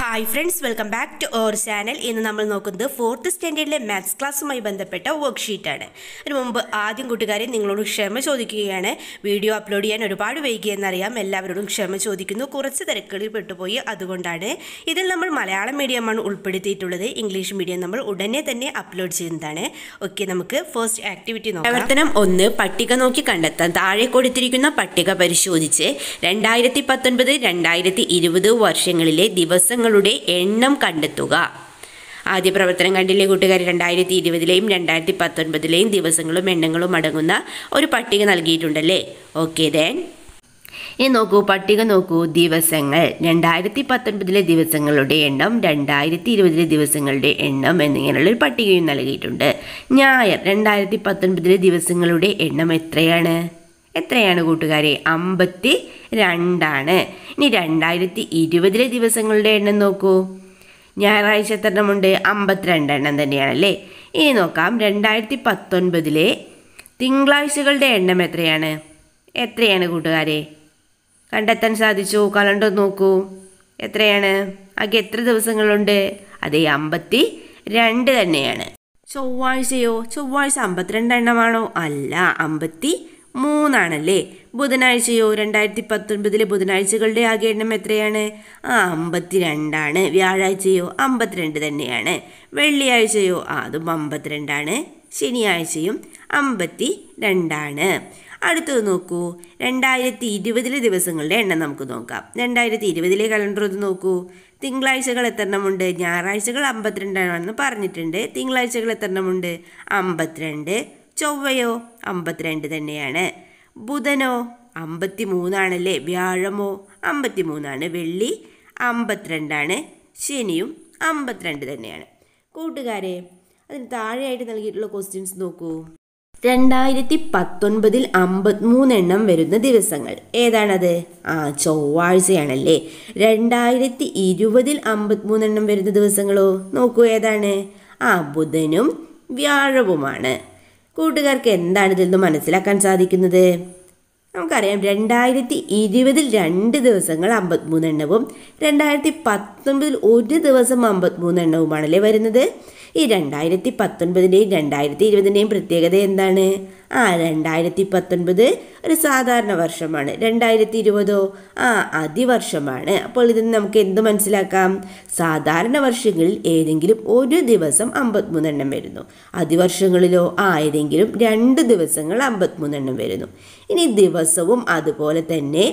hi friends welcome back to our channel ഇന്ന് നമ്മൾ നോക്കുന്നത് ഫോർത്ത് സ്റ്റാൻഡേർഡിലെ മാത്സ് ക്ലാസ്സുമായി ബന്ധപ്പെട്ട വർക്ക്ഷീറ്റാണ് അതിന് മുമ്പ് ആദ്യം കൂട്ടുകാരെ നിങ്ങളോട് ക്ഷമ ചോദിക്കുകയാണ് വീഡിയോ അപ്ലോഡ് ചെയ്യാൻ ഒരുപാട് വൈകിയെന്നറിയാം എല്ലാവരോടും ക്ഷമ ചോദിക്കുന്നു കുറച്ച് തിരക്കുകളിൽ പെട്ടുപോയി അതുകൊണ്ടാണ് ഇതിൽ നമ്മൾ മലയാളം മീഡിയമാണ് ഉൾപ്പെടുത്തിയിട്ടുള്ളത് ഇംഗ്ലീഷ് മീഡിയം നമ്മൾ ഉടനെ തന്നെ അപ്ലോഡ് ചെയ്യുന്നതാണ് ഓക്കെ നമുക്ക് ഫസ്റ്റ് ആക്ടിവിറ്റി നോക്കാം പ്രവർത്തനം ഒന്ന് പട്ടിക നോക്കി കണ്ടെത്താൻ താഴെ കൊടുത്തിരിക്കുന്ന പട്ടിക പരിശോധിച്ച് രണ്ടായിരത്തി പത്തൊൻപത് രണ്ടായിരത്തി ഇരുപത് വർഷങ്ങളിലെ ദിവസങ്ങളുടെ എണ്ണം കണ്ടെത്തുക ആദ്യ പ്രവർത്തനം കണ്ടില്ലേ കൂട്ടുകാർ രണ്ടായിരത്തി ഇരുപതിലെയും രണ്ടായിരത്തി പത്തൊൻപതിലെയും ദിവസങ്ങളും എണ്ണങ്ങളും അടങ്ങുന്ന ഒരു പട്ടിക നൽകിയിട്ടുണ്ടല്ലേ ഓക്കെ ദെൻ ഇനി നോക്കൂ പട്ടിക നോക്കൂ ദിവസങ്ങൾ രണ്ടായിരത്തി പത്തൊൻപതിലെ ദിവസങ്ങളുടെ എണ്ണം രണ്ടായിരത്തി ഇരുപതിലെ ദിവസങ്ങളുടെ എണ്ണം എന്നിങ്ങനെയുള്ള ഒരു പട്ടികയും നൽകിയിട്ടുണ്ട് ഞായർ രണ്ടായിരത്തി പത്തൊൻപതിലെ ദിവസങ്ങളുടെ എണ്ണം എത്രയാണ് എത്രയാണ് കൂട്ടുകാരെ അമ്പത്തി രണ്ടാണ് ഇനി രണ്ടായിരത്തി ഇരുപതിലെ ദിവസങ്ങളുടെ എണ്ണം നോക്കൂ ഞായറാഴ്ച എത്ര എണ്ണമുണ്ട് അമ്പത്തിരണ്ട് എണ്ണം തന്നെയാണല്ലേ ഇനി നോക്കാം രണ്ടായിരത്തി പത്തൊൻപതിലെ തിങ്കളാഴ്ചകളുടെ എണ്ണം എത്രയാണ് എത്രയാണ് കൂട്ടുകാരെ കണ്ടെത്താൻ സാധിച്ചു കലണ്ടർ നോക്കൂ എത്രയാണ് ആകെ എത്ര ദിവസങ്ങളുണ്ട് അതെ അമ്പത്തി രണ്ട് തന്നെയാണ് ചൊവ്വാഴ്ചയോ ചൊവ്വാഴ്ച അമ്പത്തിരണ്ട് എണ്ണമാണോ അല്ല അമ്പത്തി മൂന്നാണല്ലേ ബുധനാഴ്ചയോ രണ്ടായിരത്തി പത്തൊൻപതിലെ ബുധനാഴ്ചകളുടെ ആകെ എണ്ണം എത്രയാണ് ആ അമ്പത്തി രണ്ടാണ് വ്യാഴാഴ്ചയോ അമ്പത്തിരണ്ട് തന്നെയാണ് വെള്ളിയാഴ്ചയോ ആ അതും അമ്പത്തിരണ്ടാണ് ശനിയാഴ്ചയും അമ്പത്തി രണ്ടാണ് അടുത്തത് നോക്കൂ രണ്ടായിരത്തി ഇരുപതിലെ ദിവസങ്ങളുടെ എണ്ണം നമുക്ക് നോക്കാം രണ്ടായിരത്തി ഇരുപതിലെ കലണ്ടർ ഒന്ന് നോക്കൂ തിങ്കളാഴ്ചകൾ എത്രണ്ണമുണ്ട് ഞായറാഴ്ചകൾ അമ്പത്തിരണ്ടാണെന്ന് പറഞ്ഞിട്ടുണ്ട് തിങ്കളാഴ്ചകൾ എത്രണ്ണമുണ്ട് അമ്പത്തിരണ്ട് ചൊവ്വയോ അമ്പത്തിരണ്ട് തന്നെയാണ് ബുധനോ അമ്പത്തി മൂന്നാണല്ലേ വ്യാഴമോ അമ്പത്തി മൂന്നാണ് വെള്ളി അമ്പത്തിരണ്ടാണ് ശനിയും അമ്പത്തിരണ്ട് തന്നെയാണ് കൂട്ടുകാരെ അതിന് താഴെയായിട്ട് നൽകിയിട്ടുള്ള ക്വസ്റ്റ്യൻസ് നോക്കൂ രണ്ടായിരത്തി പത്തൊൻപതിൽ അമ്പത്തിമൂന്നെണ്ണം വരുന്ന ദിവസങ്ങൾ ഏതാണത് ആ ചൊവ്വാഴ്ചയാണല്ലേ രണ്ടായിരത്തി ഇരുപതിൽ അമ്പത്തിമൂന്നെണ്ണം വരുന്ന ദിവസങ്ങളോ നോക്കൂ ഏതാണ് ആ ബുധനും വ്യാഴവുമാണ് കൂട്ടുകാർക്ക് എന്താണ് ഇതിൽ നിന്ന് മനസ്സിലാക്കാൻ സാധിക്കുന്നത് നമുക്കറിയാം രണ്ടായിരത്തി ഇരുപതിൽ രണ്ട് ദിവസങ്ങൾ അമ്പത്തിമൂന്നെണ്ണവും രണ്ടായിരത്തി പത്തൊൻപതിൽ ഒരു ദിവസം അമ്പത്തിമൂന്നെണ്ണവുമാണല്ലേ വരുന്നത് ഈ രണ്ടായിരത്തി പത്തൊൻപതിൻ്റെയും രണ്ടായിരത്തി ഇരുപതിൻ്റെയും പ്രത്യേകത എന്താണ് ആ രണ്ടായിരത്തി പത്തൊൻപത് ഒരു സാധാരണ വർഷമാണ് രണ്ടായിരത്തി ഇരുപതോ ആ അതിവർഷമാണ് അപ്പോൾ ഇതിന് നമുക്ക് എന്ത് മനസ്സിലാക്കാം സാധാരണ വർഷങ്ങളിൽ ഏതെങ്കിലും ഒരു ദിവസം അമ്പത്തിമൂന്നെണ്ണം വരുന്നു അതിവർഷങ്ങളിലോ ആ ഏതെങ്കിലും രണ്ട് ദിവസങ്ങൾ അമ്പത്തിമൂന്നെണ്ണം വരുന്നു ഇനി ദിവസവും അതുപോലെ തന്നെ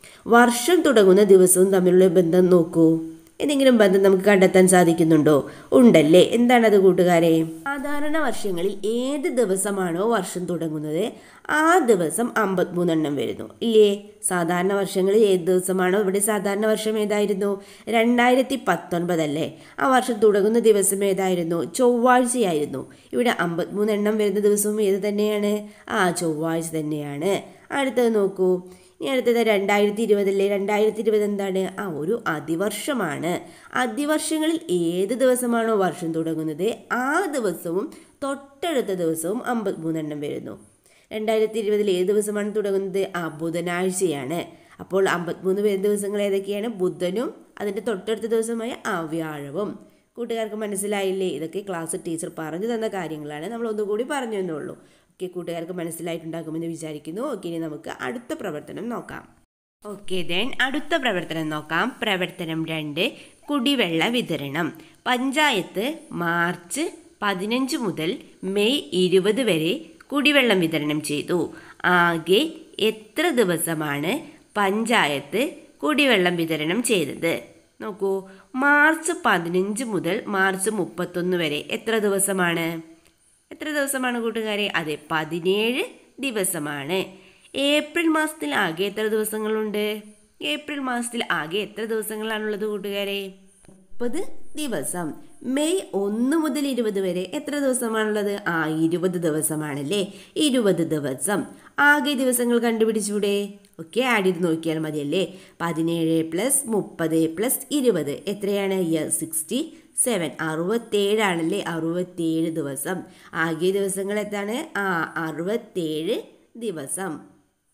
വർഷം തുടങ്ങുന്ന ദിവസവും തമ്മിലുള്ള ബന്ധം നോക്കൂ എന്തെങ്കിലും ബന്ധം നമുക്ക് കണ്ടെത്താൻ സാധിക്കുന്നുണ്ടോ ഉണ്ടല്ലേ എന്താണത് കൂട്ടുകാരെ സാധാരണ വർഷങ്ങളിൽ ഏത് ദിവസമാണോ വർഷം തുടങ്ങുന്നത് ആ ദിവസം അമ്പത്തിമൂന്നെണ്ണം വരുന്നു ഇല്ലേ സാധാരണ വർഷങ്ങളിൽ ഏത് ദിവസമാണോ ഇവിടെ സാധാരണ വർഷം ഏതായിരുന്നു രണ്ടായിരത്തി പത്തൊൻപതല്ലേ ആ വർഷം തുടങ്ങുന്ന ദിവസം ഏതായിരുന്നു ചൊവ്വാഴ്ചയായിരുന്നു ഇവിടെ അമ്പത്തിമൂന്നെണ്ണം വരുന്ന ദിവസവും ഏത് തന്നെയാണ് ആ ചൊവ്വാഴ്ച തന്നെയാണ് അടുത്തത് നോക്കൂ ഇനി അടുത്തത് രണ്ടായിരത്തി ഇരുപതല്ലേ രണ്ടായിരത്തി ഇരുപത് എന്താണ് ആ ഒരു അതിവർഷമാണ് അതിവർഷങ്ങളിൽ ഏത് ദിവസമാണോ വർഷം തുടങ്ങുന്നത് ആ ദിവസവും തൊട്ടടുത്ത ദിവസവും അമ്പത്തിമൂന്നെണ്ണം വരുന്നു രണ്ടായിരത്തി ഇരുപതിൽ ഏത് ദിവസമാണ് തുടങ്ങുന്നത് ആ ബുധനാഴ്ചയാണ് അപ്പോൾ അമ്പത്തിമൂന്ന് വരുന്ന ദിവസങ്ങൾ ഏതൊക്കെയാണ് ബുധനും അതിൻ്റെ തൊട്ടടുത്ത ദിവസമായ ആ വ്യാഴവും കൂട്ടുകാർക്ക് മനസ്സിലായില്ലേ ഇതൊക്കെ ക്ലാസ് ടീച്ചർ പറഞ്ഞു തന്ന കാര്യങ്ങളാണ് നമ്മൾ ഒന്നുകൂടി പറഞ്ഞു എന്നുള്ളൂ ഓക്കെ കൂട്ടുകാർക്ക് മനസ്സിലായിട്ടുണ്ടാകുമെന്ന് വിചാരിക്കുന്നു ഓക്കെ ഇനി നമുക്ക് അടുത്ത പ്രവർത്തനം നോക്കാം ഓക്കെ ദെൻ അടുത്ത പ്രവർത്തനം നോക്കാം പ്രവർത്തനം രണ്ട് കുടിവെള്ള വിതരണം പഞ്ചായത്ത് മാർച്ച് പതിനഞ്ച് മുതൽ മെയ് ഇരുപത് വരെ കുടിവെള്ളം വിതരണം ചെയ്തു ആകെ എത്ര ദിവസമാണ് പഞ്ചായത്ത് കുടിവെള്ളം വിതരണം ചെയ്തത് നോക്കൂ മാർച്ച് പതിനഞ്ച് മുതൽ മാർച്ച് മുപ്പത്തൊന്ന് വരെ എത്ര ദിവസമാണ് എത്ര ദിവസമാണ് കൂട്ടുകാരെ അതെ പതിനേഴ് ദിവസമാണ് ഏപ്രിൽ മാസത്തിൽ ആകെ എത്ര ദിവസങ്ങളുണ്ട് ഏപ്രിൽ മാസത്തിൽ ആകെ എത്ര ദിവസങ്ങളാണുള്ളത് കൂട്ടുകാരെ മുപ്പത് ദിവസം മെയ് ഒന്ന് മുതൽ ഇരുപത് വരെ എത്ര ദിവസമാണുള്ളത് ആ ഇരുപത് ദിവസമാണല്ലേ ഇരുപത് ദിവസം ആകെ ദിവസങ്ങൾ കണ്ടുപിടിച്ചൂടെ ഒക്കെ ആഡ് ചെയ്ത് നോക്കിയാൽ മതിയല്ലേ പതിനേഴ് പ്ലസ് മുപ്പത് പ്ലസ് ഇരുപത് എത്രയാണ് സിക്സ്റ്റി സെവൻ അറുപത്തേഴാണല്ലേ അറുപത്തേഴ് ദിവസം ആകെ ദിവസങ്ങൾ എത്താണ് ആ അറുപത്തേഴ് ദിവസം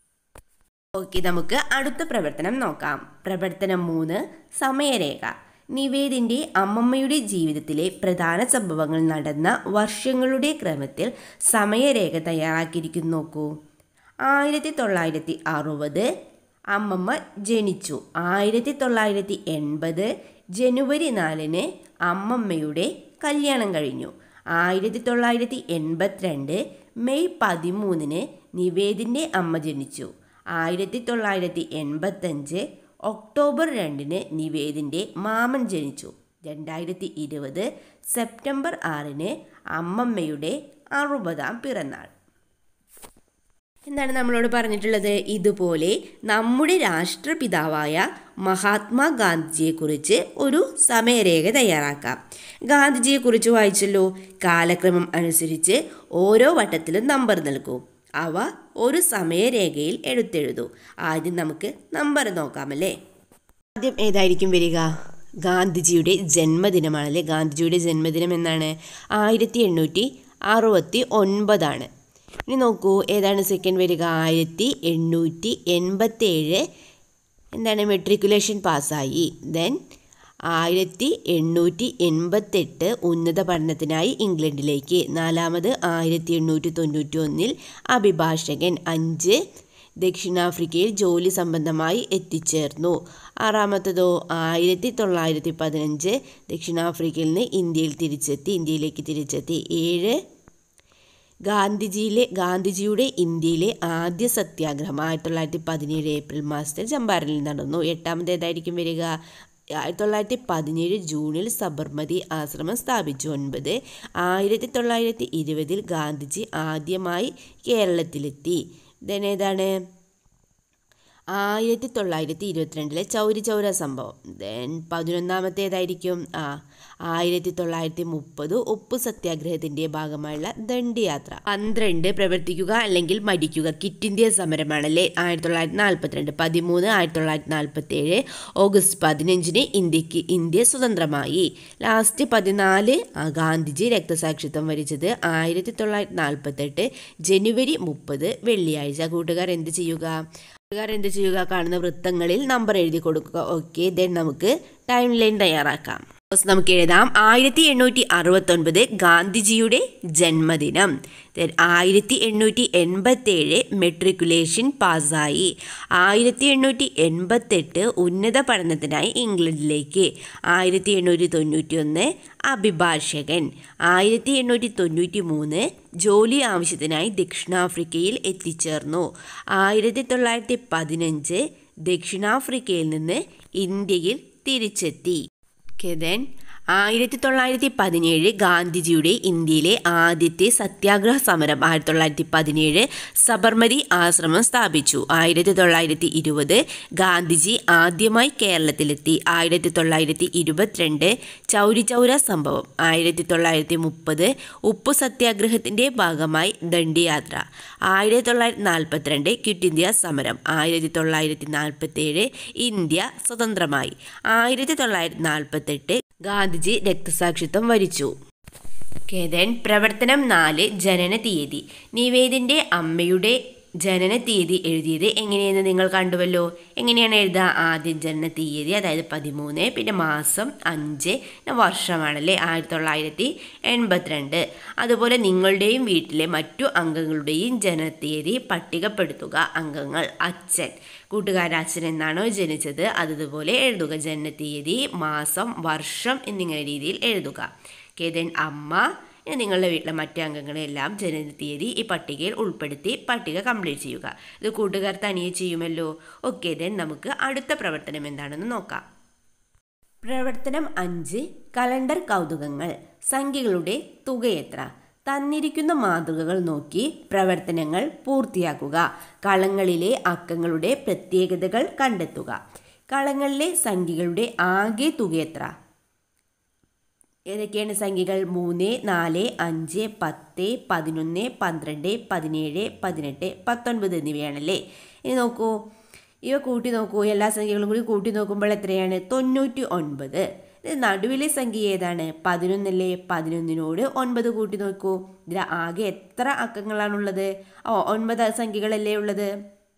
ഓക്കെ നമുക്ക് അടുത്ത പ്രവർത്തനം നോക്കാം പ്രവർത്തനം മൂന്ന് സമയരേഖ നിവേദിൻ്റെ അമ്മമ്മയുടെ ജീവിതത്തിലെ പ്രധാന സംഭവങ്ങൾ നടന്ന വർഷങ്ങളുടെ ക്രമത്തിൽ സമയരേഖ തയ്യാറാക്കിയിരിക്കുന്നു നോക്കൂ ആയിരത്തി തൊള്ളായിരത്തി അറുപത് അമ്മമ്മ ജനിച്ചു ആയിരത്തി തൊള്ളായിരത്തി എൺപത് ജനുവരി നാലിന് അമ്മമ്മയുടെ കല്യാണം കഴിഞ്ഞു ആയിരത്തി തൊള്ളായിരത്തി എൺപത്തിരണ്ട് മെയ് പതിമൂന്നിന് നിവേദിൻ്റെ അമ്മ ജനിച്ചു ആയിരത്തി തൊള്ളായിരത്തി എൺപത്തഞ്ച് ഒക്ടോബർ രണ്ടിന് നിവേദിൻ്റെ മാമൻ ജനിച്ചു രണ്ടായിരത്തി ഇരുപത് സെപ്റ്റംബർ ആറിന് അമ്മമ്മയുടെ അറുപതാം പിറന്നാൾ എന്താണ് നമ്മളോട് പറഞ്ഞിട്ടുള്ളത് ഇതുപോലെ നമ്മുടെ രാഷ്ട്രപിതാവായ മഹാത്മാഗാന്ധിജിയെക്കുറിച്ച് ഒരു സമയരേഖ തയ്യാറാക്കാം ഗാന്ധിജിയെക്കുറിച്ച് വായിച്ചല്ലോ കാലക്രമം അനുസരിച്ച് ഓരോ വട്ടത്തിലും നമ്പർ നൽകൂ അവ ഒരു സമയരേഖയിൽ എടുത്തെഴുതൂ ആദ്യം നമുക്ക് നമ്പർ നോക്കാമല്ലേ ആദ്യം ഏതായിരിക്കും വരിക ഗാന്ധിജിയുടെ ജന്മദിനമാണല്ലേ ഗാന്ധിജിയുടെ ജന്മദിനം എന്നാണ് ആയിരത്തി എണ്ണൂറ്റി അറുപത്തി ഒൻപതാണ് ഇനി നോക്കൂ ഏതാണ് സെക്കൻഡ് വരിക ആയിരത്തി എണ്ണൂറ്റി എൺപത്തേഴ് എന്താണ് മെട്രിക്കുലേഷൻ പാസ്സായി ദെൻ ആയിരത്തി എണ്ണൂറ്റി എൺപത്തെട്ട് ഉന്നത പഠനത്തിനായി ഇംഗ്ലണ്ടിലേക്ക് നാലാമത് ആയിരത്തി എണ്ണൂറ്റി തൊണ്ണൂറ്റി ഒന്നിൽ അഭിഭാഷകൻ അഞ്ച് ദക്ഷിണാഫ്രിക്കയിൽ ജോലി സംബന്ധമായി എത്തിച്ചേർന്നു ആറാമത്തതോ ആയിരത്തി തൊള്ളായിരത്തി പതിനഞ്ച് ദക്ഷിണാഫ്രിക്കയിൽ നിന്ന് ഇന്ത്യയിൽ തിരിച്ചെത്തി ഇന്ത്യയിലേക്ക് തിരിച്ചെത്തി ഏഴ് ഗാന്ധിജിയിലെ ഗാന്ധിജിയുടെ ഇന്ത്യയിലെ ആദ്യ സത്യാഗ്രഹം ആയിരത്തി തൊള്ളായിരത്തി പതിനേഴ് ഏപ്രിൽ മാസത്തിൽ ചമ്പാരനിൽ നടന്നു എട്ടാമത് ഏതായിരിക്കും വരിക ആയിരത്തി തൊള്ളായിരത്തി പതിനേഴ് ജൂണിൽ സബർമതി ആശ്രമം സ്ഥാപിച്ചു ഒൻപത് ആയിരത്തി തൊള്ളായിരത്തി ഇരുപതിൽ ഗാന്ധിജി ആദ്യമായി കേരളത്തിലെത്തി ദെൻ ഏതാണ് ആയിരത്തി തൊള്ളായിരത്തി ഇരുപത്തിരണ്ടിലെ ചൗരി ചൗര സംഭവം ദെൻ പതിനൊന്നാമത്തേതായിരിക്കും ആ ആയിരത്തി തൊള്ളായിരത്തി മുപ്പത് ഉപ്പ് സത്യാഗ്രഹത്തിൻ്റെ ഭാഗമായുള്ള ദണ്ഡിയാത്ര പന്ത്രണ്ട് പ്രവർത്തിക്കുക അല്ലെങ്കിൽ മടിക്കുക കിറ്റ് ഇന്ത്യ സമരമാണല്ലേ ആയിരത്തി തൊള്ളായിരത്തി നാൽപ്പത്തിരണ്ട് പതിമൂന്ന് ആയിരത്തി തൊള്ളായിരത്തി നാൽപ്പത്തി ഏഴ് ഓഗസ്റ്റ് പതിനഞ്ചിന് ഇന്ത്യക്ക് ഇന്ത്യ സ്വതന്ത്രമായി ലാസ്റ്റ് പതിനാല് ആ, ഗാന്ധിജി രക്തസാക്ഷിത്വം വരിച്ചത് ആയിരത്തി തൊള്ളായിരത്തി നാൽപ്പത്തെട്ട് ജനുവരി മുപ്പത് വെള്ളിയാഴ്ച കൂട്ടുകാർ എന്ത് ചെയ്യുക കൂട്ടുകാർ എന്ത് ചെയ്യുക കാണുന്ന വൃത്തങ്ങളിൽ നമ്പർ എഴുതി കൊടുക്കുക ഓക്കെ ദെൻ നമുക്ക് ടൈം ലൈൻ തയ്യാറാക്കാം ഫസ്റ്റ് നമുക്ക് എഴുതാം ആയിരത്തി എണ്ണൂറ്റി അറുപത്തൊൻപത് ഗാന്ധിജിയുടെ ജന്മദിനം ദെൻ ആയിരത്തി എണ്ണൂറ്റി എൺപത്തേഴ് മെട്രിക്കുലേഷൻ പാസ്സായി ആയിരത്തി എണ്ണൂറ്റി എൺപത്തെട്ട് ഉന്നത പഠനത്തിനായി ഇംഗ്ലണ്ടിലേക്ക് ആയിരത്തി എണ്ണൂറ്റി തൊണ്ണൂറ്റി ഒന്ന് അഭിഭാഷകൻ ആയിരത്തി എണ്ണൂറ്റി തൊണ്ണൂറ്റി മൂന്ന് ജോലി ആവശ്യത്തിനായി ദക്ഷിണാഫ്രിക്കയിൽ എത്തിച്ചേർന്നു ആയിരത്തി തൊള്ളായിരത്തി പതിനഞ്ച് ദക്ഷിണാഫ്രിക്കയിൽ നിന്ന് ഇന്ത്യയിൽ തിരിച്ചെത്തി ഓക്കെ ദെൻ ആയിരത്തി തൊള്ളായിരത്തി പതിനേഴ് ഗാന്ധിജിയുടെ ഇന്ത്യയിലെ ആദ്യത്തെ സത്യാഗ്രഹ സമരം ആയിരത്തി തൊള്ളായിരത്തി പതിനേഴ് സബർമതി ആശ്രമം സ്ഥാപിച്ചു ആയിരത്തി തൊള്ളായിരത്തി ഇരുപത് ഗാന്ധിജി ആദ്യമായി കേരളത്തിലെത്തി ആയിരത്തി തൊള്ളായിരത്തി ഇരുപത്തിരണ്ട് ചൗരി ചൗര സംഭവം ആയിരത്തി തൊള്ളായിരത്തി മുപ്പത് ഉപ്പു സത്യാഗ്രഹത്തിൻ്റെ ഭാഗമായി ദണ്ഡിയാത്ര ആയിരത്തി തൊള്ളായിരത്തി നാൽപ്പത്തിരണ്ട് ക്വിറ്റ് ഇന്ത്യ സമരം ആയിരത്തി തൊള്ളായിരത്തി നാൽപ്പത്തേഴ് ഇന്ത്യ സ്വതന്ത്രമായി ആയിരത്തി തൊള്ളായിരത്തി നാൽപ്പത്തെട്ട് ഗാന്ധിജി രക്തസാക്ഷിത്വം വരിച്ചു ഓക്കെ ദെൻ പ്രവർത്തനം നാല് ജനന തീയതി നിവേദിൻ്റെ അമ്മയുടെ ജനന തീയതി എഴുതിയത് എങ്ങനെയെന്ന് നിങ്ങൾ കണ്ടുവല്ലോ എങ്ങനെയാണ് എഴുതുക ആദ്യം ജനന തീയതി അതായത് പതിമൂന്ന് പിന്നെ മാസം അഞ്ച് പിന്നെ വർഷമാണല്ലേ ആയിരത്തി തൊള്ളായിരത്തി എൺപത്തിരണ്ട് അതുപോലെ നിങ്ങളുടെയും വീട്ടിലെ മറ്റു അംഗങ്ങളുടെയും ജനനത്തീയതി പട്ടികപ്പെടുത്തുക അംഗങ്ങൾ അച്ഛൻ കൂട്ടുകാരൻ അച്ഛൻ എന്നാണോ ജനിച്ചത് അതുപോലെ എഴുതുക ജനനത്തീയതി മാസം വർഷം എന്നിങ്ങനെ രീതിയിൽ എഴുതുക ഓക്കെ ദെൻ അമ്മ ഇനി നിങ്ങളുടെ വീട്ടിലെ മറ്റു അംഗങ്ങളെല്ലാം ജനനത്തീയതി ഈ പട്ടികയിൽ ഉൾപ്പെടുത്തി പട്ടിക കംപ്ലീറ്റ് ചെയ്യുക ഇത് കൂട്ടുകാർ തനിയെ ചെയ്യുമല്ലോ ഓക്കെ ദെൻ നമുക്ക് അടുത്ത പ്രവർത്തനം എന്താണെന്ന് നോക്കാം പ്രവർത്തനം അഞ്ച് കലണ്ടർ കൗതുകങ്ങൾ സംഖ്യകളുടെ തുകയെത്ര തന്നിരിക്കുന്ന മാതൃകകൾ നോക്കി പ്രവർത്തനങ്ങൾ പൂർത്തിയാക്കുക കളങ്ങളിലെ അക്കങ്ങളുടെ പ്രത്യേകതകൾ കണ്ടെത്തുക കളങ്ങളിലെ സംഖ്യകളുടെ ആകെ തുകയെത്ര ഏതൊക്കെയാണ് സംഖ്യകൾ മൂന്ന് നാല് അഞ്ച് പത്ത് പതിനൊന്ന് പന്ത്രണ്ട് പതിനേഴ് പതിനെട്ട് പത്തൊൻപത് എന്നിവയാണല്ലേ ഇനി നോക്കൂ ഇവ കൂട്ടി നോക്കൂ എല്ലാ സംഖ്യകളും കൂടി കൂട്ടി നോക്കുമ്പോൾ എത്രയാണ് തൊണ്ണൂറ്റി ഒൻപത് ഇത് നടുവിലെ സംഖ്യ ഏതാണ് പതിനൊന്നല്ലേ പതിനൊന്നിനോട് ഒൻപത് കൂട്ടി നോക്കൂ ഇതിൽ ആകെ എത്ര അക്കങ്ങളാണുള്ളത് ഓ ഒൻപത് സംഖ്യകളല്ലേ ഉള്ളത്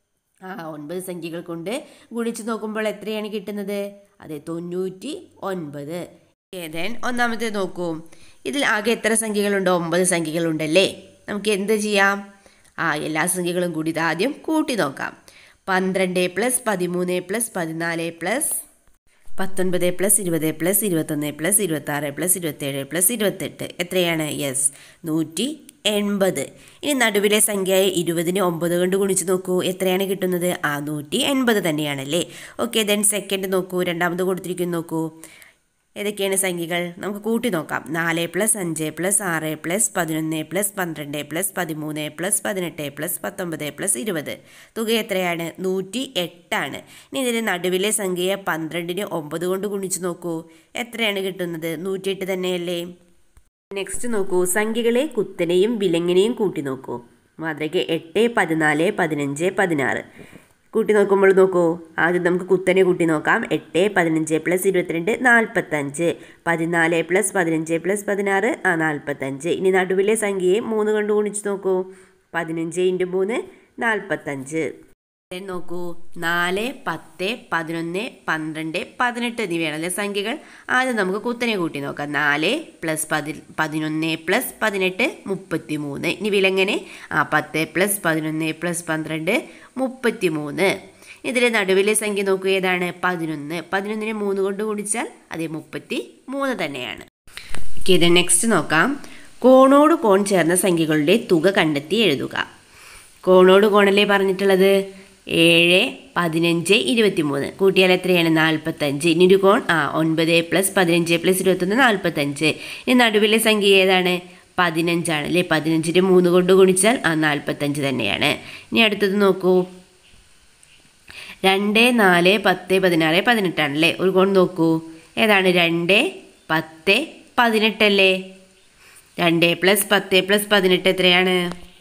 ആ ഒൻപത് സംഖ്യകൾ കൊണ്ട് ഗുണിച്ച് നോക്കുമ്പോൾ എത്രയാണ് കിട്ടുന്നത് അതെ തൊണ്ണൂറ്റി ഒൻപത് ഏതൻ ഒന്നാമത്തെ നോക്കൂ ഇതിൽ ആകെ എത്ര സംഖ്യകളുണ്ട് ഒമ്പത് സംഖ്യകളുണ്ടല്ലേ നമുക്ക് എന്ത് ചെയ്യാം ആ എല്ലാ സംഖ്യകളും കൂടി ഇത് ആദ്യം കൂട്ടി നോക്കാം പന്ത്രണ്ട് പ്ലസ് പതിമൂന്ന് പ്ലസ് പതിനാല് പ്ലസ് പത്തൊൻപത് പ്ലസ് ഇരുപത് പ്ലസ് ഇരുപത്തൊന്ന് പ്ലസ് ഇരുപത്താറ് പ്ലസ് ഇരുപത്തേഴ് പ്ലസ് ഇരുപത്തെട്ട് എത്രയാണ് യെസ് നൂറ്റി എൺപത് ഇനി നടുവിലെ സംഖ്യയായ ഇരുപതിന് ഒമ്പത് കൊണ്ട് ഗുണിച്ച് നോക്കൂ എത്രയാണ് കിട്ടുന്നത് ആ നൂറ്റി എൺപത് തന്നെയാണല്ലേ ഓക്കെ ദെൻ സെക്കൻഡ് നോക്കൂ രണ്ടാമത് കൊടുത്തിരിക്കുന്നു നോക്കൂ ഏതൊക്കെയാണ് സംഖ്യകൾ നമുക്ക് കൂട്ടി നോക്കാം നാല് പ്ലസ് അഞ്ച് പ്ലസ് ആറ് പ്ലസ് പതിനൊന്ന് പ്ലസ് പന്ത്രണ്ട് പ്ലസ് പതിമൂന്ന് പ്ലസ് പതിനെട്ട് പ്ലസ് പത്തൊമ്പത് പ്ലസ് ഇരുപത് തുക എത്രയാണ് നൂറ്റി എട്ടാണ് ഇനി ഇതിന് നടുവിലെ സംഖ്യയെ പന്ത്രണ്ടിന് ഒമ്പത് കൊണ്ട് ഗുണിച്ച് നോക്കൂ എത്രയാണ് കിട്ടുന്നത് നൂറ്റിയെട്ട് തന്നെയല്ലേ നെക്സ്റ്റ് നോക്കൂ സംഖ്യകളെ കുത്തനെയും വിലങ്ങിനെയും കൂട്ടി നോക്കൂ മാതൃക എട്ട് പതിനാല് പതിനഞ്ച് പതിനാറ് കൂട്ടി നോക്കുമ്പോൾ നോക്കൂ ആദ്യം നമുക്ക് കുത്തനെ കൂട്ടി നോക്കാം എട്ട് പതിനഞ്ച് പ്ലസ് ഇരുപത്തിരണ്ട് നാൽപ്പത്തഞ്ച് പതിനാല് പ്ലസ് പതിനഞ്ച് പ്ലസ് പതിനാറ് ആ നാൽപ്പത്തഞ്ച് ഇനി നടുവിലെ സംഖ്യയെ മൂന്ന് കൊണ്ട് ഗുണിച്ച് നോക്കൂ പതിനഞ്ച് ഇൻറ്റു മൂന്ന് നാൽപ്പത്തഞ്ച് then നോക്കൂ നാല് പത്ത് പതിനൊന്ന് പന്ത്രണ്ട് പതിനെട്ട് എന്നിവയാണല്ലേ സംഖ്യകൾ ആദ്യം നമുക്ക് കുത്തനെ കൂട്ടി നോക്കാം നാല് പ്ലസ് പതി പതിനൊന്ന് പ്ലസ് പതിനെട്ട് മുപ്പത്തി മൂന്ന് ഇനി വിലങ്ങനെ ആ പത്ത് പ്ലസ് പതിനൊന്ന് പ്ലസ് പന്ത്രണ്ട് മുപ്പത്തി മൂന്ന് ഇതിലെ നടുവിലെ സംഖ്യ നോക്കൂ ഏതാണ് പതിനൊന്ന് പതിനൊന്നിനെ മൂന്ന് കൊണ്ട് ഗുണിച്ചാൽ അതേ മുപ്പത്തി മൂന്ന് തന്നെയാണ് ഓക്കെ ഇത് നെക്സ്റ്റ് നോക്കാം കോണോട് കോൺ ചേർന്ന സംഖ്യകളുടെ തുക കണ്ടെത്തി എഴുതുക കോണോട് കോണല്ലേ പറഞ്ഞിട്ടുള്ളത് ഏഴ് പതിനഞ്ച് ഇരുപത്തിമൂന്ന് കൂട്ടിയാൽ എത്രയാണ് നാൽപ്പത്തഞ്ച് ഇനി ഒരു കോൺ ആ ഒൻപത് പ്ലസ് പതിനഞ്ച് പ്ലസ് ഇരുപത്തൊന്ന് നാൽപ്പത്തഞ്ച് ഇനി നടുവിലെ സംഖ്യ ഏതാണ് പതിനഞ്ചാണ് അല്ലേ പതിനഞ്ചിന് മൂന്ന് കൊണ്ട് ഗുണിച്ചാൽ ആ നാൽപ്പത്തഞ്ച് തന്നെയാണ് ഇനി അടുത്തത് നോക്കൂ രണ്ട് നാല് പത്ത് പതിനാറ് പതിനെട്ടാണ് അല്ലേ ഒരു കോൺ നോക്കൂ ഏതാണ് രണ്ട് പത്ത് പതിനെട്ടല്ലേ രണ്ട് പ്ലസ് പത്ത് പ്ലസ് പതിനെട്ട് എത്രയാണ്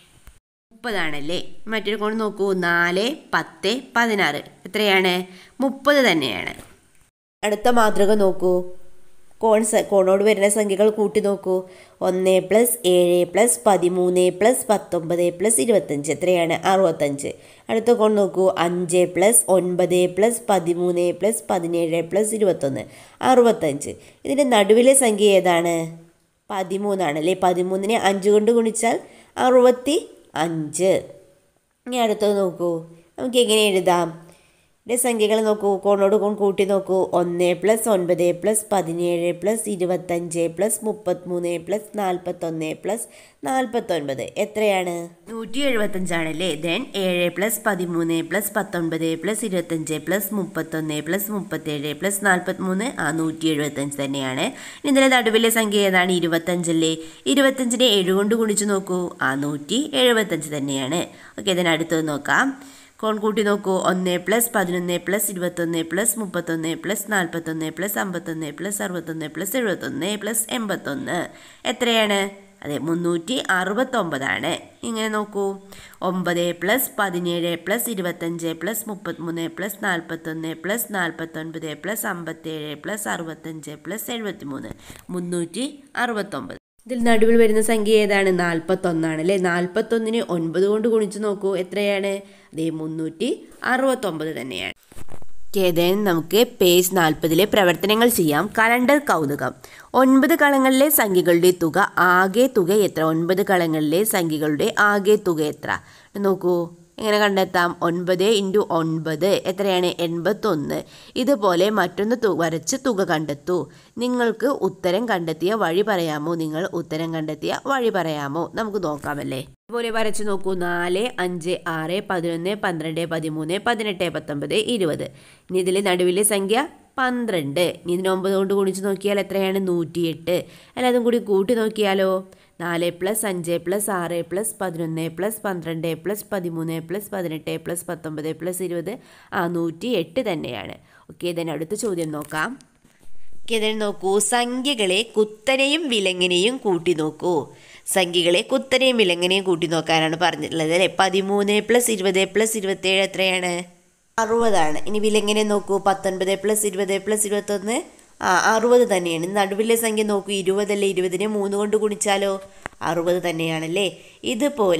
മുപ്പതാണല്ലേ മറ്റൊരു കോൺ നോക്കൂ നാല് പത്ത് പതിനാറ് എത്രയാണ് മുപ്പത് തന്നെയാണ് അടുത്ത മാതൃക നോക്കൂ കോൺ സ- കോണോട് വരുന്ന സംഖ്യകൾ കൂട്ടി നോക്കൂ ഒന്ന് പ്ലസ് ഏഴ് പ്ലസ് പതിമൂന്ന് പ്ലസ് പത്തൊമ്പത് പ്ലസ് ഇരുപത്തഞ്ച് എത്രയാണ് അറുപത്തഞ്ച് അടുത്ത കോൺ നോക്കൂ അഞ്ച് പ്ലസ് ഒൻപത് പ്ലസ് പതിമൂന്ന് പ്ലസ് പതിനേഴ് പ്ലസ് ഇരുപത്തൊന്ന് അറുപത്തഞ്ച് ഇതിൻ്റെ നടുവിലെ സംഖ്യ ഏതാണ് പതിമൂന്നാണ് അല്ലേ പതിമൂന്നിനെ അഞ്ച് കൊണ്ട് ഗുണിച്ചാൽ അറുപത്തി അഞ്ച് ഇനി അടുത്തത് നോക്കൂ നമുക്ക് എങ്ങനെ എഴുതാം ഇവിടെ സംഖ്യകൾ നോക്കൂ കോണോട് കോൺ കൂട്ടി നോക്കൂ ഒന്ന് പ്ലസ് ഒൻപത് പ്ലസ് പതിനേഴ് പ്ലസ് ഇരുപത്തഞ്ച് പ്ലസ് മുപ്പത്തിമൂന്ന് പ്ലസ് നാൽപ്പത്തൊന്ന് പ്ലസ് നാൽപ്പത്തൊൻപത് എത്രയാണ് നൂറ്റി എഴുപത്തഞ്ചാണല്ലേ ദെൻ ഏഴ് പ്ലസ് പതിമൂന്ന് പ്ലസ് പത്തൊൻപത് പ്ലസ് ഇരുപത്തഞ്ച് പ്ലസ് മുപ്പത്തൊന്ന് പ്ലസ് മുപ്പത്തേഴ് പ്ലസ് നാൽപ്പത്തിമൂന്ന് ആ നൂറ്റി എഴുപത്തഞ്ച് തന്നെയാണ് ഇനി ഇതിലെ നടുവിലെ സംഖ്യ ഏതാണ് ഇരുപത്തഞ്ചല്ലേ ഇരുപത്തഞ്ചിനെ ഏഴ് കൊണ്ട് ഗുണിച്ച് നോക്കൂ ആ നൂറ്റി എഴുപത്തഞ്ച് തന്നെയാണ് ഓക്കെ ഇതിന് അടുത്തത് നോക്കാം കോൺ കൂട്ടി നോക്കൂ ഒന്ന് പ്ലസ് പതിനൊന്ന് പ്ലസ് ഇരുപത്തൊന്ന് പ്ലസ് മുപ്പത്തൊന്ന് പ്ലസ് നാൽപ്പത്തൊന്ന് പ്ലസ് അമ്പത്തൊന്ന് പ്ലസ് അറുപത്തൊന്ന് പ്ലസ് എഴുപത്തൊന്ന് പ്ലസ് എൺപത്തൊന്ന് എത്രയാണ് അതെ മുന്നൂറ്റി അറുപത്തൊമ്പതാണ് ഇങ്ങനെ നോക്കൂ ഒമ്പത് പ്ലസ് പതിനേഴ് പ്ലസ് ഇരുപത്തഞ്ച് പ്ലസ് മുപ്പത്തിമൂന്ന് പ്ലസ് നാൽപ്പത്തൊന്ന് പ്ലസ് നാൽപ്പത്തൊൻപത് പ്ലസ് അമ്പത്തേഴ് പ്ലസ് അറുപത്തഞ്ച് പ്ലസ് എഴുപത്തിമൂന്ന് മുന്നൂറ്റി അറുപത്തൊമ്പത് ഇതിൽ നടുവിൽ വരുന്ന സംഖ്യ ഏതാണ് നാൽപ്പത്തൊന്നാണ് അല്ലേ നാൽപ്പത്തൊന്നിന് ഒൻപത് കൊണ്ട് ഗുണിച്ച് നോക്കൂ എത്രയാണ് അതേ മുന്നൂറ്റി അറുപത്തൊമ്പത് തന്നെയാണ് ഏതായാലും നമുക്ക് പേജ് നാൽപ്പതിലെ പ്രവർത്തനങ്ങൾ ചെയ്യാം കലണ്ടർ കൗതുകം ഒൻപത് കളങ്ങളിലെ സംഖ്യകളുടെ തുക ആകെ തുക എത്ര ഒൻപത് കളങ്ങളിലെ സംഖ്യകളുടെ ആകെ തുക എത്ര നോക്കൂ എങ്ങനെ കണ്ടെത്താം ഒൻപത് ഇൻറ്റു ഒൻപത് എത്രയാണ് എൺപത്തൊന്ന് ഇതുപോലെ മറ്റൊന്ന് തു വരച്ച് തുക കണ്ടെത്തൂ നിങ്ങൾക്ക് ഉത്തരം കണ്ടെത്തിയ വഴി പറയാമോ നിങ്ങൾ ഉത്തരം കണ്ടെത്തിയ വഴി പറയാമോ നമുക്ക് നോക്കാമല്ലേ ഇതുപോലെ വരച്ച് നോക്കൂ നാല് അഞ്ച് ആറ് പതിനൊന്ന് പന്ത്രണ്ട് പതിമൂന്ന് പതിനെട്ട് പത്തൊമ്പത് ഇരുപത് ഇനി ഇതിൽ നടുവിലെ സംഖ്യ പന്ത്രണ്ട് ഇനി ഇതിന് ഒമ്പത് കൊണ്ട് ഗുണിച്ച് നോക്കിയാൽ എത്രയാണ് നൂറ്റിയെട്ട് അല്ല അതും കൂടി കൂട്ടി നോക്കിയാലോ നാല് പ്ലസ് അഞ്ച് പ്ലസ് ആറ് പ്ലസ് പതിനൊന്ന് പ്ലസ് പന്ത്രണ്ട് പ്ലസ് പതിമൂന്ന് പ്ലസ് പതിനെട്ട് പ്ലസ് പത്തൊമ്പത് പ്ലസ് ഇരുപത് ആ നൂറ്റി എട്ട് തന്നെയാണ് ഓക്കെ ഇതിന് അടുത്ത ചോദ്യം നോക്കാം ഓക്കെ ഇതിൽ നോക്കൂ സംഖ്യകളെ കുത്തനെയും വിലങ്ങിനെയും കൂട്ടി നോക്കൂ സംഖ്യകളെ കുത്തനെയും വിലങ്ങിനെയും കൂട്ടി നോക്കാനാണ് പറഞ്ഞിട്ടുള്ളത് അല്ലേ പതിമൂന്ന് പ്ലസ് ഇരുപത് പ്ലസ് ഇരുപത്തേഴ് എത്രയാണ് അറുപതാണ് ഇനി വിലങ്ങിനെ നോക്കൂ പത്തൊൻപത് പ്ലസ് ഇരുപത് പ്ലസ് ഇരുപത്തൊന്ന് ആ അറുപത് തന്നെയാണ് നടുവിലെ സംഖ്യ നോക്കൂ ഇരുപതല്ലേ ഇരുപതിനെ മൂന്ന് കൊണ്ട് ഗുണിച്ചാലോ അറുപത് തന്നെയാണല്ലേ ഇതുപോലെ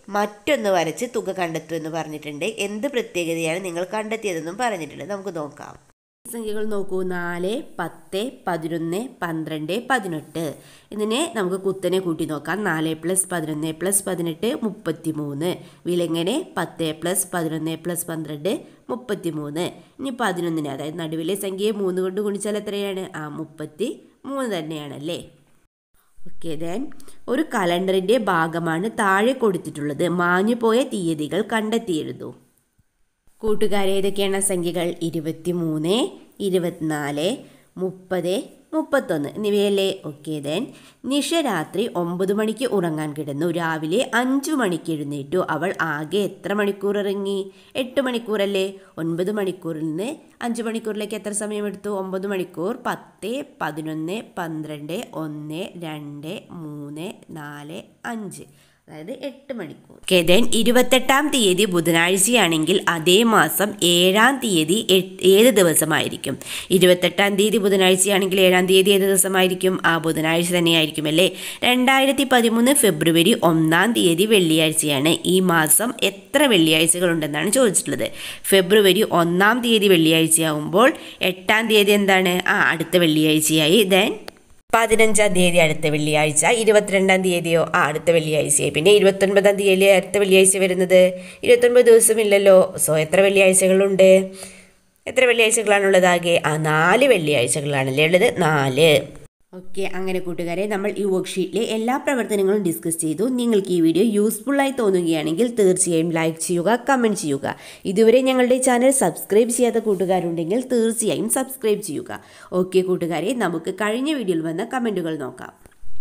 മറ്റൊന്ന് വരച്ച് തുക കണ്ടെത്തൂ എന്ന് പറഞ്ഞിട്ടുണ്ട് എന്ത് പ്രത്യേകതയാണ് നിങ്ങൾ കണ്ടെത്തിയതെന്നും പറഞ്ഞിട്ടുണ്ട് നമുക്ക് നോക്കാം സംഖ്യകൾ നോക്കൂ നാല് പത്ത് പതിനൊന്ന് പന്ത്രണ്ട് പതിനെട്ട് ഇതിനെ നമുക്ക് കുത്തനെ കൂട്ടി നോക്കാം നാല് പ്ലസ് പതിനൊന്ന് പ്ലസ് പതിനെട്ട് മുപ്പത്തി മൂന്ന് വിലങ്ങനെ പത്ത് പ്ലസ് പതിനൊന്ന് പ്ലസ് പന്ത്രണ്ട് മുപ്പത്തി മൂന്ന് ഇനി പതിനൊന്നിന് അതായത് നടുവിലെ സംഖ്യയെ മൂന്ന് കൊണ്ട് ഗുണിച്ചാൽ എത്രയാണ് ആ മുപ്പത്തി മൂന്ന് തന്നെയാണല്ലേ ഓക്കെ ദെൻ ഒരു കലണ്ടറിൻ്റെ ഭാഗമാണ് താഴെ കൊടുത്തിട്ടുള്ളത് മാഞ്ഞുപോയ തീയതികൾ കണ്ടെത്തി എഴുതൂ കൂട്ടുകാരെ ഏതൊക്കെയാണ് സംഖ്യകൾ ഇരുപത്തി മൂന്ന് ഇരുപത്തിനാല് മുപ്പത് മുപ്പത്തൊന്ന് എന്നിവയല്ലേ ഓക്കെ ദെൻ നിഷ രാത്രി ഒമ്പത് മണിക്ക് ഉറങ്ങാൻ കിടന്നു രാവിലെ അഞ്ചു മണിക്ക് എഴുന്നേറ്റു അവൾ ആകെ എത്ര മണിക്കൂർ ഇറങ്ങി എട്ട് മണിക്കൂറല്ലേ ഒൻപത് മണിക്കൂറിൽ നിന്ന് അഞ്ച് മണിക്കൂറിലേക്ക് എത്ര സമയമെടുത്തു ഒമ്പത് മണിക്കൂർ പത്ത് പതിനൊന്ന് പന്ത്രണ്ട് ഒന്ന് രണ്ട് മൂന്ന് നാല് അഞ്ച് അതായത് എട്ട് മണിക്കൂർ ഓക്കെ ദെൻ ഇരുപത്തെട്ടാം തീയതി ബുധനാഴ്ചയാണെങ്കിൽ അതേ മാസം ഏഴാം തീയതി ഏത് ദിവസമായിരിക്കും ഇരുപത്തെട്ടാം തീയതി ബുധനാഴ്ചയാണെങ്കിൽ ഏഴാം തീയതി ഏത് ദിവസമായിരിക്കും ആ ബുധനാഴ്ച തന്നെയായിരിക്കും അല്ലേ രണ്ടായിരത്തി പതിമൂന്ന് ഫെബ്രുവരി ഒന്നാം തീയതി വെള്ളിയാഴ്ചയാണ് ഈ മാസം എത്ര വെള്ളിയാഴ്ചകളുണ്ടെന്നാണ് ചോദിച്ചിട്ടുള്ളത് ഫെബ്രുവരി ഒന്നാം തീയതി വെള്ളിയാഴ്ചയാകുമ്പോൾ എട്ടാം തീയതി എന്താണ് ആ അടുത്ത വെള്ളിയാഴ്ചയായി ദെൻ പതിനഞ്ചാം തീയതി അടുത്ത വെള്ളിയാഴ്ച ഇരുപത്തിരണ്ടാം തീയതിയോ ആ അടുത്ത വെള്ളിയാഴ്ചയായി പിന്നെ ഇരുപത്തൊൻപതാം തീയതി അടുത്ത വെള്ളിയാഴ്ച വരുന്നത് ഇരുപത്തൊൻപത് ദിവസമില്ലല്ലോ സോ എത്ര വെള്ളിയാഴ്ചകളുണ്ട് എത്ര വെള്ളിയാഴ്ചകളാണുള്ളതാകെ ആ നാല് വെള്ളിയാഴ്ചകളാണല്ലേ ഉള്ളത് നാല് ഓക്കെ അങ്ങനെ കൂട്ടുകാരെ നമ്മൾ ഈ വർക്ക്ഷീറ്റിലെ എല്ലാ പ്രവർത്തനങ്ങളും ഡിസ്കസ് ചെയ്തു നിങ്ങൾക്ക് ഈ വീഡിയോ യൂസ്ഫുള്ളായി തോന്നുകയാണെങ്കിൽ തീർച്ചയായും ലൈക്ക് ചെയ്യുക കമൻറ്റ് ചെയ്യുക ഇതുവരെ ഞങ്ങളുടെ ചാനൽ സബ്സ്ക്രൈബ് ചെയ്യാത്ത കൂട്ടുകാരുണ്ടെങ്കിൽ തീർച്ചയായും സബ്സ്ക്രൈബ് ചെയ്യുക ഓക്കെ കൂട്ടുകാരെ നമുക്ക് കഴിഞ്ഞ വീഡിയോയിൽ വന്ന കമൻറ്റുകൾ നോക്കാം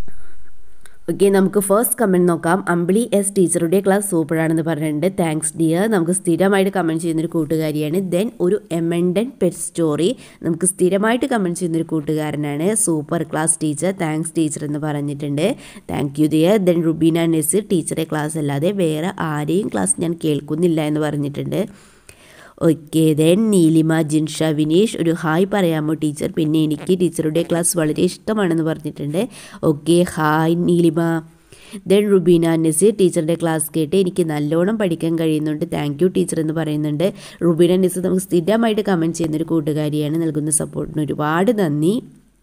ഓക്കെ നമുക്ക് ഫസ്റ്റ് കമൻറ്റ് നോക്കാം അമ്പിളി എസ് ടീച്ചറുടെ ക്ലാസ് സൂപ്പറാണെന്ന് പറഞ്ഞിട്ടുണ്ട് താങ്ക്സ് ഡിയർ നമുക്ക് സ്ഥിരമായിട്ട് കമൻറ്റ് ചെയ്യുന്നൊരു കൂട്ടുകാരിയാണ് ദെൻ ഒരു എമൻഡൻ പെറ്റ് സ്റ്റോറി നമുക്ക് സ്ഥിരമായിട്ട് കമൻറ്റ് ചെയ്യുന്നൊരു കൂട്ടുകാരനാണ് super class teacher thanks teacher എന്ന് പറഞ്ഞിട്ടുണ്ട് thank you dear then Rubeena Nesir ടീച്ചറെ ക്ലാസ് അല്ലാതെ വേറെ ആരെയും ക്ലാസ് ഞാൻ കേൾക്കുന്നില്ല എന്ന് പറഞ്ഞിട്ടുണ്ട് ഓക്കെ ദെൻ നീലിമ ജിൻഷ വിനീഷ് ഒരു ഹായ് പറയാമോ ടീച്ചർ പിന്നെ എനിക്ക് ടീച്ചറുടെ ക്ലാസ് വളരെ ഇഷ്ടമാണെന്ന് പറഞ്ഞിട്ടുണ്ട് okay hi Neelima then Rubeena Naseer ടീച്ചറുടെ ക്ലാസ് കേട്ട് എനിക്ക് നല്ലോണം പഠിക്കാൻ കഴിയുന്നുണ്ട് താങ്ക് യു ടീച്ചർ എന്ന് പറയുന്നുണ്ട് റുബീന നസീർ നമുക്ക് സ്ഥിരമായിട്ട് കമൻറ്റ് ചെയ്യുന്നൊരു കൂട്ടുകാരിയാണ് നൽകുന്ന സപ്പോർട്ടിന് ഒരുപാട് നന്ദി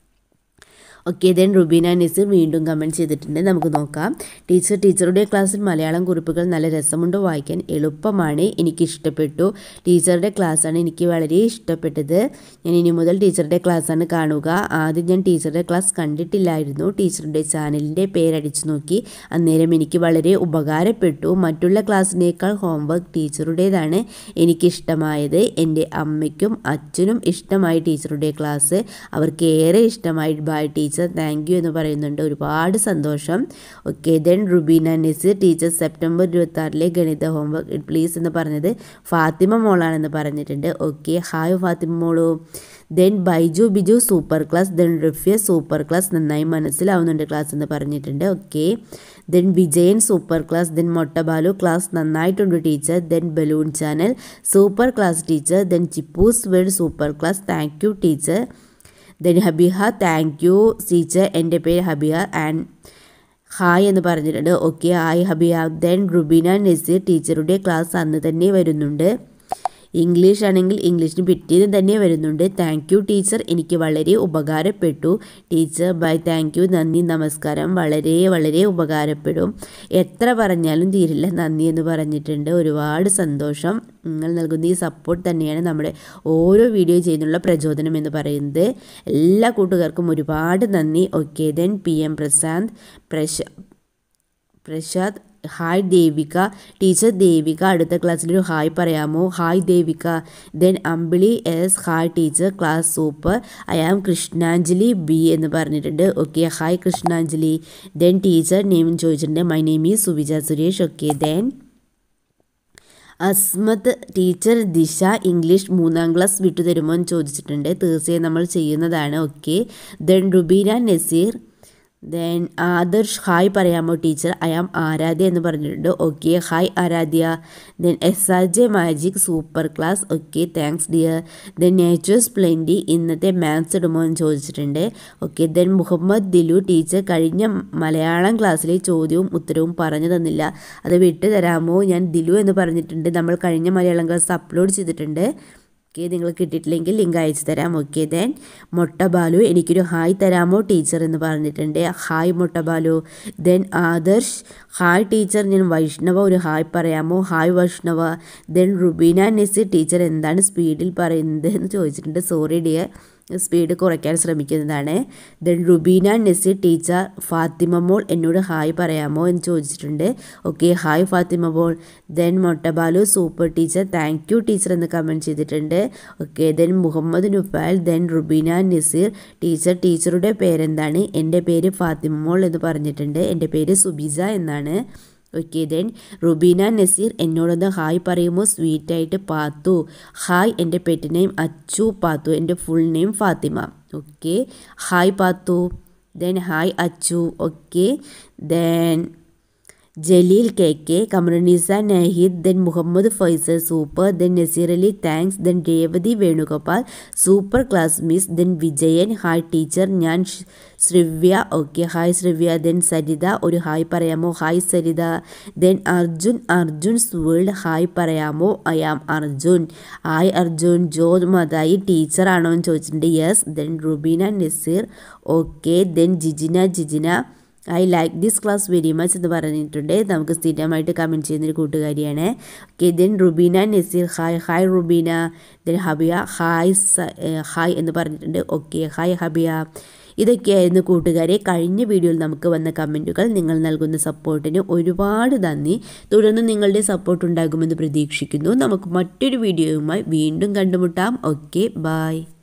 ഓക്കെ ദെൻ റുബീന നസീർ വീണ്ടും കമൻറ്റ് ചെയ്തിട്ടുണ്ട് നമുക്ക് നോക്കാം ടീച്ചർ ടീച്ചറുടെ ക്ലാസ്സിൽ മലയാളം കുറിപ്പുകൾ നല്ല രസമുണ്ട് വായിക്കാൻ എളുപ്പമാണ് എനിക്ക് ഇഷ്ടപ്പെട്ടു ടീച്ചറുടെ ക്ലാസ്സാണ് എനിക്ക് വളരെ ഇഷ്ടപ്പെട്ടത് ഞാൻ ഇനി മുതൽ ടീച്ചറുടെ ക്ലാസ്സാണ് കാണുക ആദ്യം ഞാൻ ടീച്ചറുടെ ക്ലാസ് കണ്ടിട്ടില്ലായിരുന്നു ടീച്ചറുടെ ചാനലിൻ്റെ പേരടിച്ചു നോക്കി അന്നേരം എനിക്ക് വളരെ ഉപകാരപ്പെട്ടു മറ്റുള്ള ക്ലാസ്സിനേക്കാൾ ഹോംവർക്ക് ടീച്ചറുടേതാണ് എനിക്കിഷ്ടമായത് എൻ്റെ അമ്മയ്ക്കും അച്ഛനും ഇഷ്ടമായി ടീച്ചറുടെ ക്ലാസ് അവർക്ക് ഏറെ ഇഷ്ടമായി ബൈ ടീച്ചർ താങ്ക് യു എന്ന് പറയുന്നുണ്ട് ഒരുപാട് സന്തോഷം okay then Rubeena Naseer teacher September ഇരുപത്തി ആറിലെ ഗണിത ഹോംവർക്ക് പ്ലീസ് എന്ന് പറഞ്ഞത് ഫാത്തിമ മോളാണെന്ന് പറഞ്ഞിട്ടുണ്ട് ഓക്കെ ഹായ് ഫാത്തിമ മോളു then Baiju Biju super class then Rifya super class നന്നായി മനസ്സിലാവുന്നുണ്ട് ക്ലാസ് എന്ന് പറഞ്ഞിട്ടുണ്ട് okay then Vijayan super class then Mottabalu class നന്നായിട്ടുണ്ട് teacher then balloon channel super class teacher then Chippoos world super class thank you teacher then Habiha thank you teacher എൻ്റെ പേര് Habiha and hi എന്ന് പറഞ്ഞിട്ടുണ്ട് okay hi Habiha then Rubeena Naseer ടീച്ചറുടെ ക്ലാസ് അന്ന് തന്നെ വരുന്നുണ്ട് ഇംഗ്ലീഷ് ആണെങ്കിൽ ഇംഗ്ലീഷിന് പിറ്റേന്ന് തന്നെ വരുന്നുണ്ട് താങ്ക് യു ടീച്ചർ എനിക്ക് വളരെ ഉപകാരപ്പെട്ടു ടീച്ചർ ബൈ താങ്ക് യു നന്ദി നമസ്കാരം വളരെ വളരെ ഉപകാരപ്പെടും എത്ര പറഞ്ഞാലും തീരില്ല നന്ദി എന്ന് പറഞ്ഞിട്ടുണ്ട് ഒരുപാട് സന്തോഷം നിങ്ങൾ നൽകുന്ന ഈ സപ്പോർട്ട് തന്നെയാണ് നമ്മുടെ ഓരോ വീഡിയോ ചെയ്യുന്നുള്ള പ്രചോദനം എന്ന് പറയുന്നത് എല്ലാ കൂട്ടുകാർക്കും ഒരുപാട് നന്ദി okay then P M Prashanth പ്രശ പ്രശാന്ത് ഹായ് ദേവിക ടീച്ചർ ദേവിക അടുത്ത ക്ലാസ്സിലൊരു ഹായ് പറയാമോ hi Devika then Ambili S hi teacher class super I am Krishnanjali B എന്ന് പറഞ്ഞിട്ടുണ്ട് okay hi Krishnanjali then teacher name ചോദിച്ചിട്ടുണ്ട് my name is Suvija Suresh okay then Asmath teacher Disha English മൂന്നാം ക്ലാസ് വിട്ടു തരുമോ എന്ന് ചോദിച്ചിട്ടുണ്ട് തീർച്ചയായും നമ്മൾ ചെയ്യുന്നതാണ് okay then Rubeena Naseer then Adarsh hi പറയാമോ ടീച്ചർ ഐ ആം ആരാധ്യ എന്ന് പറഞ്ഞിട്ടുണ്ട് okay hi Aaradhya then S R J magic super class okay thanks dear then nature's plenty ഇന്നത്തെ മാത്സ് ഇടുമോ എന്ന് ചോദിച്ചിട്ടുണ്ട് okay then Muhammad Dilu teacher കഴിഞ്ഞ മലയാളം ക്ലാസ്സിലെ ചോദ്യവും ഉത്തരവും പറഞ്ഞു തന്നില്ല അത് വിട്ടു തരാമോ ഞാൻ ദിലു എന്ന് പറഞ്ഞിട്ടുണ്ട് നമ്മൾ കഴിഞ്ഞ മലയാളം ക്ലാസ് അപ്ലോഡ് ചെയ്തിട്ടുണ്ട് ഓക്കെ നിങ്ങൾ കിട്ടിയിട്ടില്ലെങ്കിൽ ലിങ്ക് അയച്ചു തരാം ഓക്കെ ദെൻ മൊട്ടബാലു എനിക്കൊരു ഹായ് തരാമോ ടീച്ചർ എന്ന് പറഞ്ഞിട്ടുണ്ട് hi Mottabalu then Adarsh hi teacher ഞാൻ വൈഷ്ണവ ഒരു ഹായ് പറയാമോ hi Vaishnava then Rubeena Naseer teacher എന്താണ് സ്പീഡിൽ പറയുന്നത് എന്ന് ചോദിച്ചിട്ടുണ്ട് സോറി ഡിയർ സ്പീഡ് കുറയ്ക്കാൻ ശ്രമിക്കുന്നതാണ് ദെൻ റുബീന നസീർ ടീച്ചർ ഫാത്തിമ മോൾ എന്നോട് ഹായ് പറയാമോ എന്ന് ചോദിച്ചിട്ടുണ്ട് ഓക്കെ ഹായ് ഫാത്തിമ മോൾ then Mottabalu super teacher thank you teacher എന്ന് കമൻറ്റ് ചെയ്തിട്ടുണ്ട് okay then Muhammad Nufal then Rubeena Naseer teacher ടീച്ചറുടെ പേരെന്താണ് എൻ്റെ പേര് ഫാത്തിമ മോൾ എന്ന് പറഞ്ഞിട്ടുണ്ട് എൻ്റെ പേര് സുബിജ എന്നാണ് ഓക്കെ ദെൻ റുബീന നസീർ എന്നോടൊന്ന് ഹായ് പറയുമോ സ്വീറ്റായിട്ട് പാത്തു ഹായ് എൻ്റെ പെറ്റ് നെയിം അച്ചു പാത്തു എൻ്റെ full name Fathima okay hi Pathu then hi Achu okay then Jaleel K K Kamarunnisa Naheed then Muhammad Faisal super then Naseer Ali thanks then Revathi Venugopal super class miss then Vijayan hi teacher ഞാൻ Shravya okay hi Shravya then Saritha ഒരു ഹായ് പറയാമോ hi Saritha then Arjun Arjun's world hi പറയാമോ I am Arjun hi Arjun ജോ മതായി ടീച്ചറാണോ എന്ന് ചോദിച്ചിട്ടുണ്ട് yes then Rubeena Naseer okay then Jijina Jijina I like this class very much എന്ന് പറഞ്ഞിട്ടുണ്ട് നമുക്ക് സ്ഥിരമായിട്ട് കമൻറ്റ് ചെയ്യുന്നൊരു കൂട്ടുകാരിയാണ് okay then Rubeena Naseer hi hi Rubeena then Habiya hi hi എന്ന് പറഞ്ഞിട്ടുണ്ട് ഓക്കെ ഹായ് ഹബിയ ഇതൊക്കെയായിരുന്നു കൂട്ടുകാരെ കഴിഞ്ഞ വീഡിയോയിൽ നമുക്ക് വന്ന കമൻറ്റുകൾ നിങ്ങൾ നൽകുന്ന സപ്പോർട്ടിന് ഒരുപാട് നന്ദി തുടർന്ന് നിങ്ങളുടെ സപ്പോർട്ട് ഉണ്ടാകുമെന്ന് പ്രതീക്ഷിക്കുന്നു നമുക്ക് മറ്റൊരു വീഡിയോയുമായി വീണ്ടും കണ്ടുമുട്ടാം ഓക്കെ ബായ്